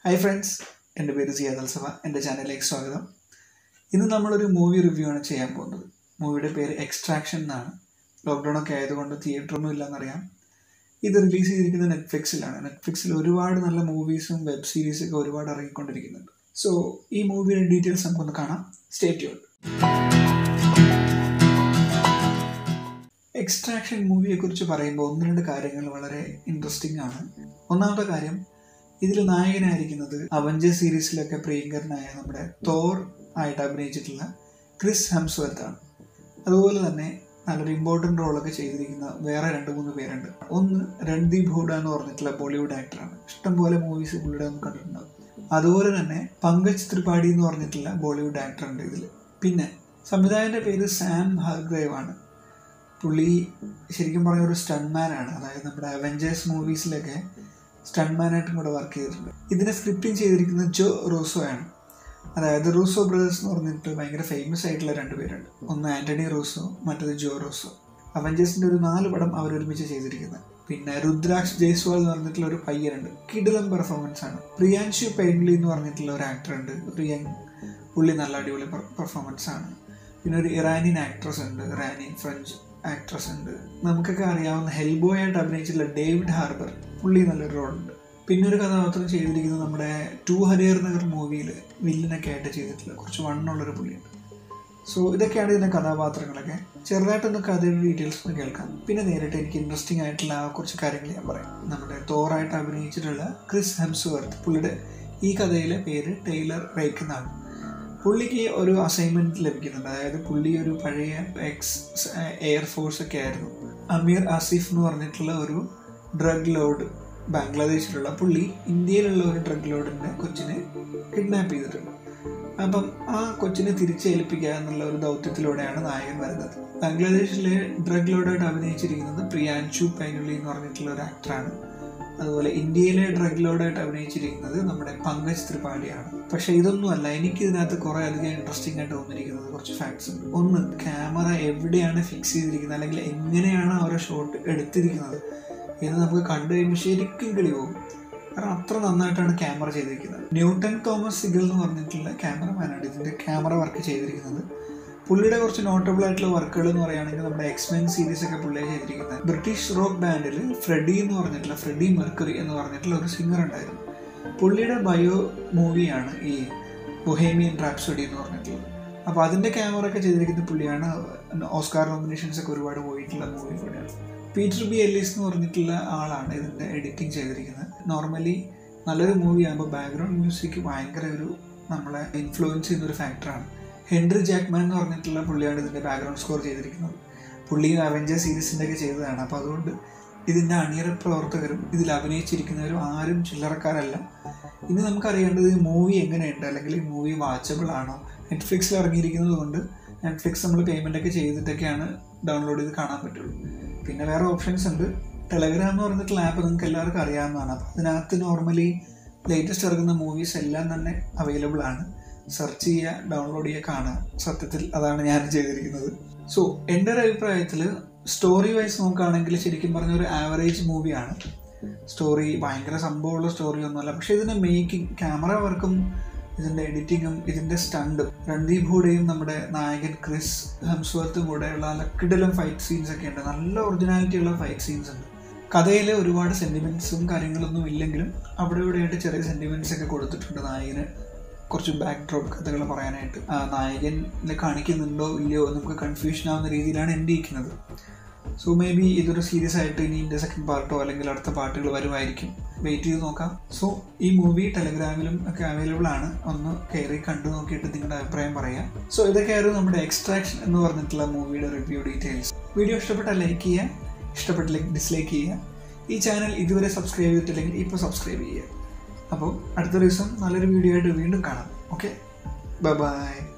hi friends എൻ്റെ പേര് Siyad Al Safa എൻ്റെ ചാനലിലേക്ക് സ്വാഗതം ഇന്ന് നമ്മളൊരു മൂവി റിവ്യൂ ആണ് ചെയ്യാൻ പോകുന്നത് മൂവിയുടെ പേര് എക്സ്ട്രാക്ഷൻ എന്നാണ് ലോക്ക്ഡൗൺ ഒക്കെ ആയതുകൊണ്ട് തിയേറ്ററൊന്നും ഇല്ലെന്നറിയാം ഇത് റിലീസ് ചെയ്തിരിക്കുന്നത് നെറ്റ്ഫ്ലിക്സിലാണ് നെറ്റ്ഫ്ലിക്സിൽ ഒരുപാട് നല്ല മൂവീസും വെബ് സീരീസൊക്കെ ഒരുപാട് ഇറങ്ങിക്കൊണ്ടിരിക്കുന്നുണ്ട് സോ ഈ മൂവിയുടെ ഡീറ്റെയിൽസ് നമുക്കൊന്ന് കാണാം സ്റ്റേറ്റ് ഉണ്ട് എക്സ്ട്രാക്ഷൻ മൂവിയെക്കുറിച്ച് പറയുമ്പോൾ ഒന്ന് രണ്ട് കാര്യങ്ങൾ വളരെ ഇൻട്രസ്റ്റിംഗ് ആണ് ഒന്നാമത്തെ കാര്യം ഇതിൽ നായകനായിരിക്കുന്നത് അവഞ്ചർ സീരീസിലൊക്കെ പ്രിയങ്കരനായ നമ്മുടെ തോർ ആയിട്ട് അഭിനയിച്ചിട്ടുള്ള ക്രിസ് ഹംസ്വർത്ത് ആണ് അതുപോലെ തന്നെ നല്ലൊരു ഇമ്പോർട്ടൻ്റ് റോളൊക്കെ ചെയ്തിരിക്കുന്ന വേറെ രണ്ട് മൂന്ന് പേരുണ്ട് ഒന്ന് രൺദീപ് ഹൂഡ എന്ന് പറഞ്ഞിട്ടുള്ള ബോളിവുഡ് ആക്ടറാണ് ഇഷ്ടംപോലെ മൂവീസ് പുള്ളിയുടെ ഒന്ന് കണ്ടിട്ടുണ്ടാവും അതുപോലെ തന്നെ പങ്കജ് ത്രിപാഠി എന്ന് പറഞ്ഞിട്ടുള്ള ബോളിവുഡ് ആക്ടർ ഉണ്ട് ഇതിൽ പിന്നെ സംവിധായകൻ്റെ പേര് സാം ഹർഗ്രേവ് ആണ് പുള്ളി ശരിക്കും പറഞ്ഞ ഒരു സ്റ്റൺമാനാണ് അതായത് നമ്മുടെ അവഞ്ചേഴ്സ് മൂവീസിലൊക്കെ സ്റ്റൺമാനായിട്ടും കൂടെ വർക്ക് ചെയ്തിട്ടുണ്ട് ഇതിനെ സ്ക്രിപ്റ്റിംഗ് ചെയ്തിരിക്കുന്നത് ജോ റൂസോ ആണ് അതായത് റൂസോ ബ്രദേഴ്സ് എന്ന് പറഞ്ഞിട്ട് ഭയങ്കര ഫേമസ് ആയിട്ടുള്ള രണ്ടുപേരുണ്ട് ഒന്ന് ആന്റണി റൂസോ മറ്റത് ജോ റൂസോ അവഞ്ചേഴ്സിന്റെ ഒരു നാല് പടം അവർ ഒരുമിച്ച് ചെയ്തിരിക്കുന്നത് പിന്നെ രുദ്രാക്ഷ് ജയ്സ്വാൾ എന്ന് പറഞ്ഞിട്ടുള്ള ഒരു പയ്യനുണ്ട് കിടിലം പെർഫോമൻസ് ആണ് പ്രിയാൻഷു പെയിൻലി എന്ന് പറഞ്ഞിട്ടുള്ള ഒരു ആക്ടർ ഉണ്ട് ഒരു യങ് പുള്ളി നല്ല അടിപൊളി പെർഫോമൻസ് ആണ് പിന്നെ ഒരു ഇറാനിയൻ ആക്ട്രസ് ഉണ്ട് ഇറാനിയൻ ഫ്രഞ്ച് ആക്ട്രസ് ഉണ്ട് നമുക്കൊക്കെ അറിയാവുന്ന ഹെൽബോയ് ആയിട്ട് അഭിനയിച്ചിട്ടുള്ള ഡേവിഡ് ഹാർബർ പുള്ളി നല്ലൊരു റോളുണ്ട് പിന്നെ ഒരു കഥാപാത്രം ചെയ്തിരിക്കുന്നത് നമ്മുടെ ടു ഹരിയർ നഗർ മൂവിയിൽ വില്ലനൊക്കെ ആയിട്ട് ചെയ്തിട്ടുള്ള കുറച്ച് വണ്ണുള്ളൊരു പുള്ളിയുണ്ട് സോ ഇതൊക്കെയാണ് ഇതിൻ്റെ കഥാപാത്രങ്ങളൊക്കെ ചെറുതായിട്ടൊന്ന് കഥയുടെ ഡീറ്റെയിൽസ് ഒന്ന് കേൾക്കാം പിന്നെ നേരിട്ട് എനിക്ക് ഇൻട്രസ്റ്റിംഗ് ആയിട്ടുള്ള ആ കുറച്ച് കാര്യങ്ങൾ ഞാൻ പറയാം നമ്മുടെ തോറായിട്ട് അഭിനയിച്ചിട്ടുള്ള ക്രിസ് ഹെംസ്വർത്ത് പുള്ളിയുടെ ഈ കഥയിലെ പേര് ടൈലർ റേക്ക് എന്നാണ് പുള്ളിക്ക് ഒരു അസൈൻമെന്റ് ലഭിക്കുന്നുണ്ട് അതായത് പുള്ളി ഒരു പഴയ എക്സ് എയർഫോഴ്സ് ഒക്കെ ആയിരുന്നു അമീർ ആസിഫ് എന്ന് പറഞ്ഞിട്ടുള്ള ഒരു ഡ്രഗ് ലോഡ് ബാംഗ്ലാദേശിലുള്ള പുള്ളി ഇന്ത്യയിലുള്ള ഒരു ഡ്രഗ് ലോഡിന്റെ കൊച്ചിനെ കിഡ്നാപ്പ് ചെയ്തിട്ടുണ്ട് അപ്പം ആ കൊച്ചിനെ തിരിച്ചേൽപ്പിക്കുക എന്നുള്ള ഒരു ദൗത്യത്തിലൂടെയാണ് നായകൻ വരുന്നത് ബാംഗ്ലാദേശിലെ ഡ്രഗ് ലോഡായിട്ട് അഭിനയിച്ചിരിക്കുന്നത് പ്രിയാൻഷു പൈനുള്ളി എന്ന് പറഞ്ഞിട്ടുള്ള ഒരു ആക്ടറാണ് അതുപോലെ ഇന്ത്യയിലെ ഡ്രഗ് ലോഡായിട്ട് അഭിനയിച്ചിരിക്കുന്നത് നമ്മുടെ പങ്കജ് ത്രിപാഠിയാണ് പക്ഷെ ഇതൊന്നുമല്ല എനിക്ക് ഇതിനകത്ത് കുറെ അധികം ഇൻട്രസ്റ്റിംഗ് ആയിട്ട് തോന്നിയിരിക്കുന്നത് കുറച്ച് ഫാക്ട്സ് ഉണ്ട് ഒന്ന് ക്യാമറ എവിടെയാണ് ഫിക്സ് ചെയ്തിരിക്കുന്നത് അല്ലെങ്കിൽ എങ്ങനെയാണ് അവരെ ഷോട്ട് എടുത്തിരിക്കുന്നത് എന്ന് നമുക്ക് കണ്ടു കഴിയുമ്പോൾ ശരിക്കും കിളി പോകും കാരണം അത്ര നന്നായിട്ടാണ് ക്യാമറ ചെയ്തിരിക്കുന്നത് ന്യൂട്ടൺ തോമസ് സിഗൽ എന്ന് പറഞ്ഞിട്ടുള്ള ക്യാമറമാനാണ് ഇതിന്റെ ക്യാമറ വർക്ക് ചെയ്തിരിക്കുന്നത് പുള്ളിയുടെ കുറച്ച് നോട്ടബിൾ ആയിട്ടുള്ള വർക്കുകൾ എന്ന് പറയുകയാണെങ്കിൽ നമ്മുടെ എക്സ്മെൻ സീരീസ് ഒക്കെ പുള്ളി ചെയ്തിരിക്കുന്നത് ബ്രിട്ടീഷ് റോക്ക് ബാൻഡിൽ ഫ്രെഡി എന്ന് പറഞ്ഞിട്ടുള്ള ഫ്രെഡി മെർക്കറി എന്ന് പറഞ്ഞിട്ടുള്ള ഒരു സിംഗർ ഉണ്ടായിരുന്നു പുള്ളിയുടെ ബയോ മൂവിയാണ് ഈ ബൊഹേമിയൻ റാപ്സോഡി എന്ന് പറഞ്ഞിട്ടുള്ളത് അപ്പോൾ അതിൻ്റെ ക്യാമറ ഒക്കെ ചെയ്തിരിക്കുന്ന പുള്ളിയാണ് ഓസ്കാർ നോമിനേഷൻസ് ഒക്കെ ഒരുപാട് പോയിട്ടുള്ള മൂവി കൂടെയാണ് പീറ്റർ ബി എല്ലിസ് എന്ന് പറഞ്ഞിട്ടുള്ള ആളാണ് ഇതിൻ്റെ എഡിറ്റിംഗ് ചെയ്തിരിക്കുന്നത് നോർമലി നല്ലൊരു മൂവി ആകുമ്പോൾ ബാക്ക്ഗ്രൗണ്ട് മ്യൂസിക് ഭയങ്കര ഒരു നമ്മളെ ഇൻഫ്ലുവൻസ് ചെയ്യുന്ന ഒരു ഫാക്ടറാണ് ഹെൻറി ജാക്മാൻ എന്ന് പറഞ്ഞിട്ടുള്ള പുള്ളിയാണ് ഇതിൻ്റെ ബാക്ക്ഗ്രൗണ്ട് സ്കോർ ചെയ്തിരിക്കുന്നത് പുള്ളി അവഞ്ചർ സീരീസിൻ്റെ ഒക്കെ ചെയ്തതാണ് അപ്പോൾ അതുകൊണ്ട് ഇതിൻ്റെ അണിയറ പ്രവർത്തകരും ഇതിൽ അഭിനയിച്ചിരിക്കുന്നവരും ആരും ചില്ലറക്കാരല്ല ഇനി നമുക്കറിയേണ്ടത് ഈ മൂവി എങ്ങനെയുണ്ട് അല്ലെങ്കിൽ ഈ മൂവി വാച്ചബിൾ ആണോ നെറ്റ്ഫ്ലിക്സിൽ ഇറങ്ങിയിരിക്കുന്നത് കൊണ്ട് നെറ്റ്ഫ്ലിക്സ് നമ്മൾ പേയ്മെൻ്റ് ഒക്കെ ചെയ്തിട്ടൊക്കെയാണ് ഡൗൺലോഡ് ചെയ്ത് കാണാൻ പറ്റുള്ളൂ പിന്നെ വേറെ ഓപ്ഷൻസ് ഉണ്ട് ടെലഗ്രാം എന്ന് പറഞ്ഞിട്ടുള്ള ആപ്പ് നിങ്ങൾക്ക് എല്ലാവർക്കും അറിയാവുന്നതാണ് അപ്പോൾ അതിനകത്ത് നോർമലി ലേറ്റസ്റ്റ് ഇറങ്ങുന്ന മൂവീസ് എല്ലാം തന്നെ അവൈലബിൾ ആണ് സെർച്ച് ചെയ്യുക ഡൗൺലോഡ് ചെയ്യുക കാണുക സത്യത്തിൽ അതാണ് ഞാൻ ചെയ്തിരിക്കുന്നത് സോ എൻ്റെ ഒരു അഭിപ്രായത്തിൽ സ്റ്റോറി വൈസ് നോക്കുകയാണെങ്കിൽ ശരിക്കും പറഞ്ഞ ഒരു ആവറേജ് മൂവിയാണ് സ്റ്റോറി ഭയങ്കര സംഭവമുള്ള സ്റ്റോറി ഒന്നുമല്ല പക്ഷെ ഇതിൻ്റെ മേക്കിംഗ് ക്യാമറ വർക്കും ഇതിൻ്റെ എഡിറ്റിങ്ങും ഇതിൻ്റെ സ്റ്റണ്ടും രൺദീപ് ഹൂഡയും നമ്മുടെ നായകൻ ക്രിസ് ഹംസ്വർത്തും കൂടെയുള്ള നല്ല കിടലും ഫൈറ്റ് സീൻസ് ഒക്കെ ഉണ്ട് നല്ല ഒറിജിനാലിറ്റി ഉള്ള ഫൈറ്റ് സീൻസ് ഉണ്ട് കഥയിൽ ഒരുപാട് സെൻറ്റിമെൻറ്റ്സും കാര്യങ്ങളൊന്നും ഇല്ലെങ്കിലും അവിടെ ഇവിടെയായിട്ട് ചെറിയ സെൻറ്റിമെൻറ്റ്സ് ഒക്കെ കൊടുത്തിട്ടുണ്ട് നായകന് കുറച്ച് ബാക്ക് ഡ്രോപ്പ് കഥകൾ പറയാനായിട്ട് നായകനെ കാണിക്കുന്നുണ്ടോ ഇല്ലയോ നമുക്ക് കൺഫ്യൂഷൻ ആവുന്ന രീതിയിലാണ് എൻ്റെ ഇരിക്കുന്നത് സോ മേ ബി ഇതൊരു സീരിയസ് ആയിട്ട് ഇനി ഇതിൻ്റെ സെക്കൻഡ് പാർട്ടോ അല്ലെങ്കിൽ അടുത്ത പാർട്ടുകൾ വരുമായിരിക്കും വെയിറ്റ് ചെയ്ത് നോക്കാം സോ ഈ മൂവി ടെലഗ്രാമിലും ഒക്കെ അവൈലബിൾ ആണ് ഒന്ന് കയറി കണ്ടു നോക്കിയിട്ട് നിങ്ങളുടെ അഭിപ്രായം പറയാം സോ ഇതൊക്കെയായിരുന്നു നമ്മുടെ എക്സ്ട്രാക്ഷൻ എന്ന് പറഞ്ഞിട്ടുള്ള മൂവിയുടെ റിവ്യൂ ഡീറ്റെയിൽസ് വീഡിയോ ഇഷ്ടപ്പെട്ടാൽ ലൈക്ക് ചെയ്യുക ഇഷ്ടപ്പെട്ടില്ലെങ്കിൽ ഡിസ്ലൈക്ക് ചെയ്യുക ഈ ചാനൽ ഇതുവരെ സബ്സ്ക്രൈബ് ചെയ്തിട്ടില്ലെങ്കിൽ ഇപ്പോൾ സബ്സ്ക്രൈബ് ചെയ്യുക അപ്പോൾ അടുത്ത ദിവസം നല്ലൊരു വീഡിയോ ആയിട്ട് വീണ്ടും കാണാം ഓക്കെ ബൈ ബൈ